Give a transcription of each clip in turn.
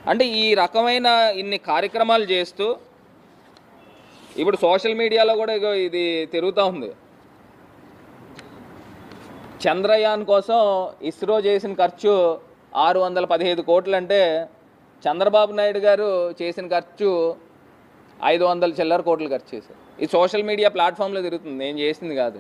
అంటే ఈ రకమైన ఇన్ని కార్యక్రమాలు చేస్తూ ఇప్పుడు సోషల్ మీడియాలో కూడా ఇగో ఇది తిరుగుతూ ఉంది చంద్రయాన్ కోసం ఇస్రో చేసిన ఖర్చు ఆరు వందల పదిహేదు కోట్లు అంటే చంద్రబాబు నాయుడు గారు చేసిన ఖర్చు ఐదు వందల చిల్లర కోట్లు ఖర్చు చేశారు ఈ సోషల్ మీడియా ప్లాట్ఫామ్లో తిరుగుతుంది నేను చేసింది కాదు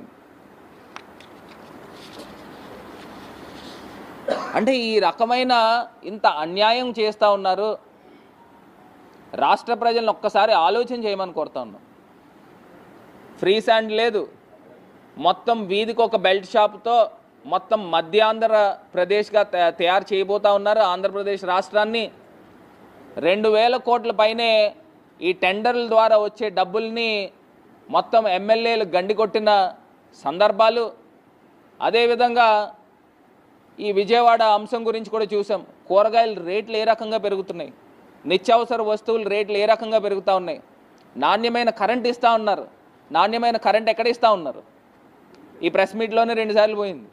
అంటే ఈ రకమైన ఇంత అన్యాయం చేస్తూ ఉన్నారు రాష్ట్ర ప్రజలను ఒక్కసారి ఆలోచన చేయమని కోరుతా ఉన్నాం ఫ్రీ శాండ్ లేదు మొత్తం వీధికి ఒక బెల్ట్ షాప్తో మొత్తం మధ్యాంధ్ర ప్రదేశ్గా తయా- తయారు చేయబోతా ఉన్నారు ఆంధ్రప్రదేశ్ రాష్ట్రాన్ని రెండు వేల కోట్ల పైనే ఈ టెండర్ల ద్వారా వచ్చే డబ్బుల్ని మొత్తం ఎమ్మెల్యేలు గండి కొట్టిన సందర్భాలు అదేవిధంగా ఈ విజయవాడ అంశం గురించి కూడా చూసాం కూరగాయల రేట్లు ఏ రకంగా పెరుగుతున్నాయి నిత్యావసర వస్తువుల రేట్లు ఏ రకంగా పెరుగుతూ ఉన్నాయి నాణ్యమైన కరెంట్ ఇస్తూ ఉన్నారు నాణ్యమైన కరెంట్ ఎక్కడ ఇస్తూ ఉన్నారు ఈ ప్రెస్ మీట్లోనే రెండుసార్లు పోయింది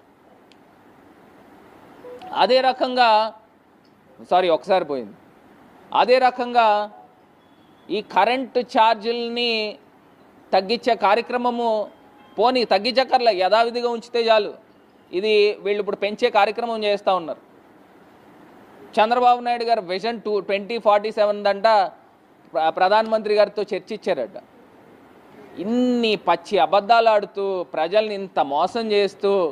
అదే రకంగా సారీ ఒకసారి పోయింది అదే రకంగా ఈ కరెంటు ఛార్జీలని తగ్గించే కార్యక్రమము పోనీ తగ్గించక్కర్లే యథావిధిగా ఉంచితే చాలు ఇది వీళ్ళు ఇప్పుడు పెంచే కార్యక్రమం చేస్తూ ఉన్నారు Chandrababu Naidu garu vision two twenty forty seven దంట ప్ర- ప్రధానమంత్రి గారితో చర్చించారట ఇన్ని పచ్చి అబద్ధాలు ఆడుతూ ప్రజల్ని ఇంత మోసం చేస్తూ